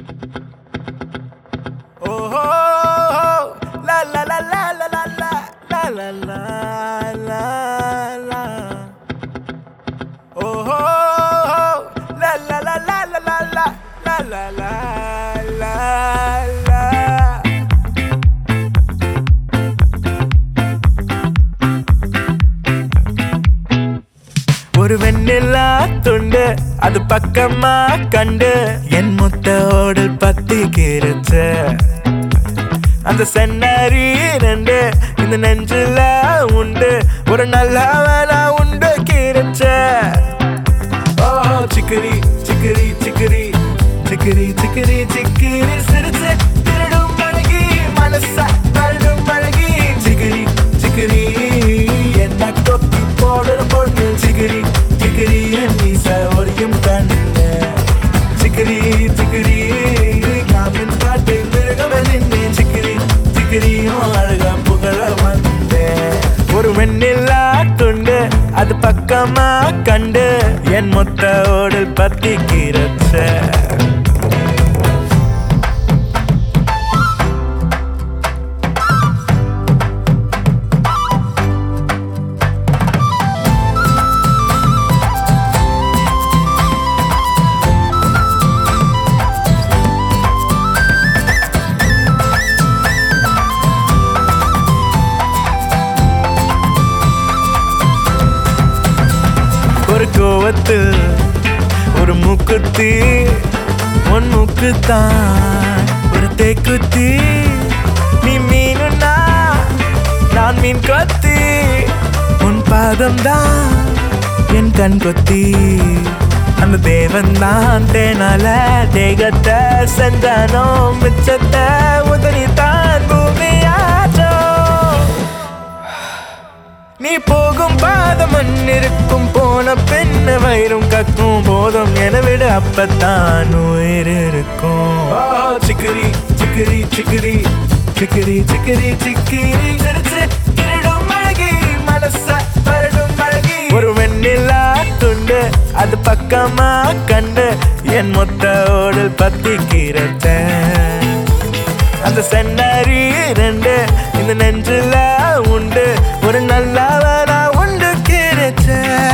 ஓஹோ லா லா லா லா லா லா லா லா லா லா லா ஓஹோ லா லா லா லா லா லா லா லா லா லா லா லா ஒரு வெண்ணிலா துண்டு அது பக்கமா கண்டு என் முத்த ஓடல் பத்தி கிருச்ச அந்த சென்னரி ரெண்டு இந்த நெஞ்சில உண்டு ஒரு நல்ல வேலை உண்டு கிருச்ச ஓ சிக்கரி சிக்கரி சிக்கரி சிக்கரி சிக்கரி சிக்கரி சிரிச்சு திருடும் பழகி மனச தள்ளும் பழகி சிக்கரி சிக்கரி என்ன கொத்தி போடுற பொண்ணு சிக்கரி சிக்கரி என் மீச ஒரியும் கண்ணு சிக்கரி சிக்கரி காமின் காட்டு மிருகமே நின்று சிக்கரி சிக்கரியும் அழகா புகழ வந்தேன் ஒரு வெண்ணிலா துண்டு அது பக்கமா கண்டு என் மொத்த ஓடல் பத்தி கிரச்ச ஒரு கோவத்தில் ஒரு மூக்குத்தி உன் மூக்குத்தான் ஒரு தேக்குத்தி நீ மீனுன்னா நான் மீன் கொத்தி உன் பாதம் தான் என் கண் கொத்தி அந்த தேவன் தான் தேனால தேகத்தை செஞ்சானோ மிச்சத்தை உதறி தான் பூமியாச்சோ நீ போகும் பாதம் மண்ணிருக்கும் போன பெண்ண வயிறும் கக்கும் போதும் என விட அப்பத்தான் உயிர் இருக்கும் சிக்கரி சிக்கரி சிக்கரி சிக்கரி சிக்கரி சிக்கிரி சிரிச்சு திருடும் அழகி மனச வருடும் அழகி ஒரு வெண்ணிலா துண்டு அது பக்கமா கண்டு என் மொத்த ஓடல் பத்தி கீரத்த அந்த சென்னரி ரெண்டு இந்த நெஞ்சில உண்டு ஒரு நல்லவனா உண்டு கிடைச்ச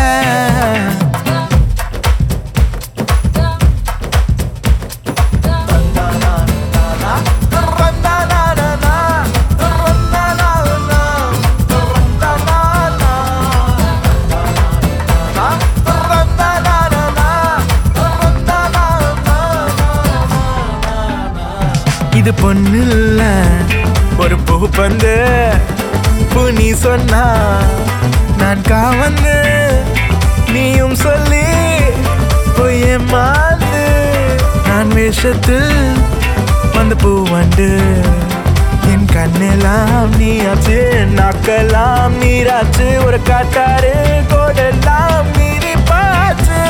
இது பொண்ணு இல்ல ஒரு பூ பந்து பூ நீ சொன்னா நான் காவந்து நீயும் சொல்லி பொய்ய மாந்து நான் வேஷத்தில் வந்த பூ வண்டு என் கண்ணெல்லாம் நீயாச்சு நாக்கெல்லாம் நீராச்சு ஒரு காட்டாரு கோடெல்லாம் நீரி பாச்சு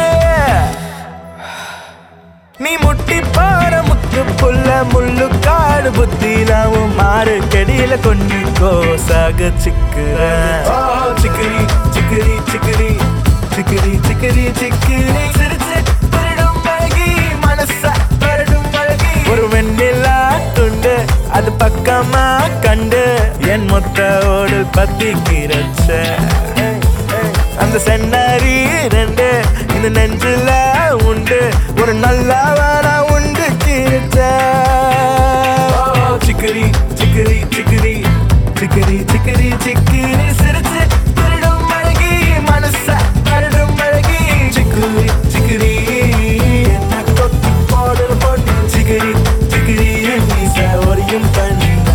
நீ முட்டி பாற முத்து புல்ல முள்ளு காடு புத்திலாவும் மாறு கடியில கொண்டு கோசாக சிக்குற சிக்கரி சிக்கரி சிக்கரி சிக்கரி சிக்கரி சிக்கரி சிரிச்சு திருடும் அழகி மனச வருடும் அழகி ஒரு வெண்ணிலா துண்டு அது பக்கமா கண்டு என் மொத்த ஓடல் பத்தி கிரச்ச அந்த சென்னரி ரெண்டு இந்த நெஞ்சில உண்டு ஒரு நல்லவனா உண்டு கிழிச்ச சிக்கரி சிக்கரி சிக்கரி சிக்கரி சிக்கரி சிக்கரி சிரிச்சு திருடும் அழகி மனச வருடும் அழகி சிக்கரி சிக்கரி என்ன கொத்தி போடுற பொண்ணு சிக்கரி சிக்கரி என் மீச ஒரியும் கண்ணு